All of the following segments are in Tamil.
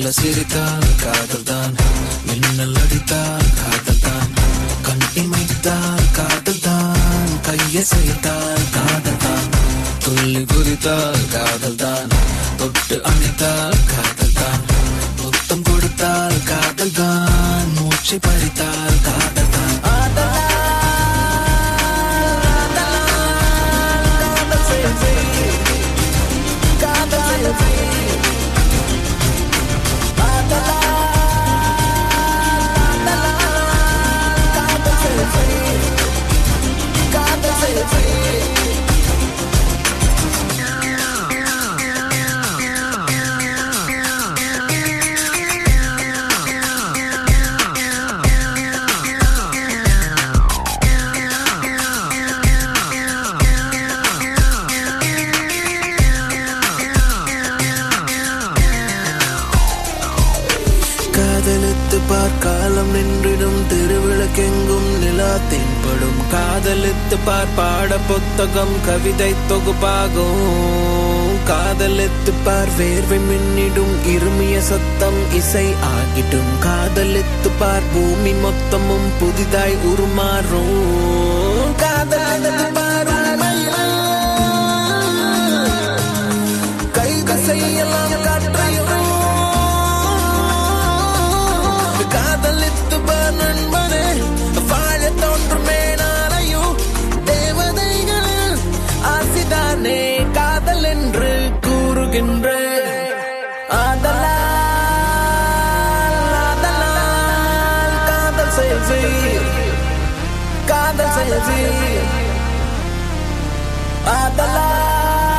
மெல்ல சிரித்தால் காதல் தான் மின்னல் அடித்தால் காதல் தான் கண் இமைத்தால் காதல் தான் கையசைத்தால் காதல் தான் துள்ளி குதித்தால் காதல் தான் தொட்டு அணைத்தால் காதல் தான் முத்தம் கொடுத்தால் காதல் தான் மூச்சை பறித்தால் காதல் தான் காதலித்து பார்க்காலம் நின்றிடும் திருவிளக்கெங்கும் நிலா தென்படும் காதலித்து பார் பாட புத்தகம் கவிதை தொகுப்பாகும் காதலித்து பார் வேர்வை மின்னிடும் இருமிய சத்தம் இசை ஆகிடும் காதலித்து பார் பூமி மொத்தமும் புதிதாய் உருமாறும் காதலித்து பார் உண்மையில் கைது செய்யலாம் காற்றையும் காதலித்து பார் நண்பனே வாழ தோன்றுமே நாளையும் தேவதைகளில் ஆசிதானே காதல் என்று கூறுகின்ற ஆதலால் ஆதலால் காதல் செயல் செய் காதல் செயல் செய் ஆதலால்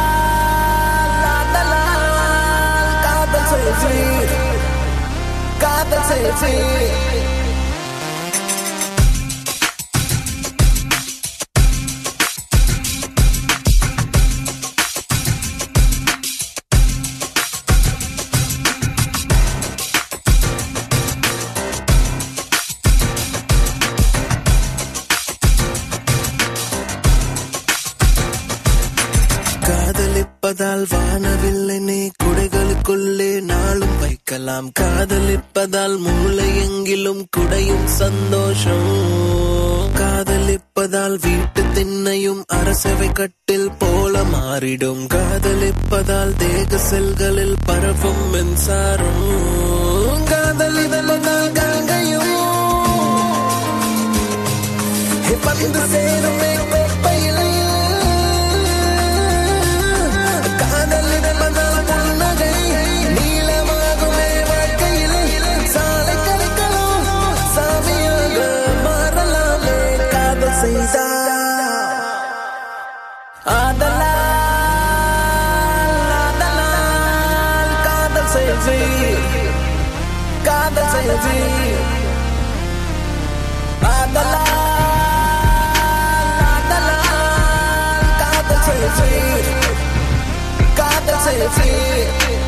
ஆதலால் காதல் செயல் செய் காதல் செயல் செய் காதலிப்பதால் வானவில்லை நீ குடைகளுக்குள்ளே நாளும் வைக்கலாம் காதலிப்பதால் மூளை எங்கிலும் குடையும் சந்தோஷம் காதலிப்பதால் வீட்டு திண்ணையும் அரசவை கட்டில் போல மாறிடும் காதலிப்பதால் தேக செல்களில் பரவும் மின்சாரம் காதலிப்பதால் கங்கையும் வந்து சேருமே கோப்பையில் காதலிப்பதால் புன்னகை நீளமாகுமே வாழ்க்கையில் சாலை கலைக்கலாம் சாமியாக மாறலாமே காதல் செய்தால் ஆதலால் ஆதலால் காதல் செயல் செய் காதல் செயல் செய் ஆதலால் ஆதலால் காதல் செயல் செய் காதல் செயல் செய்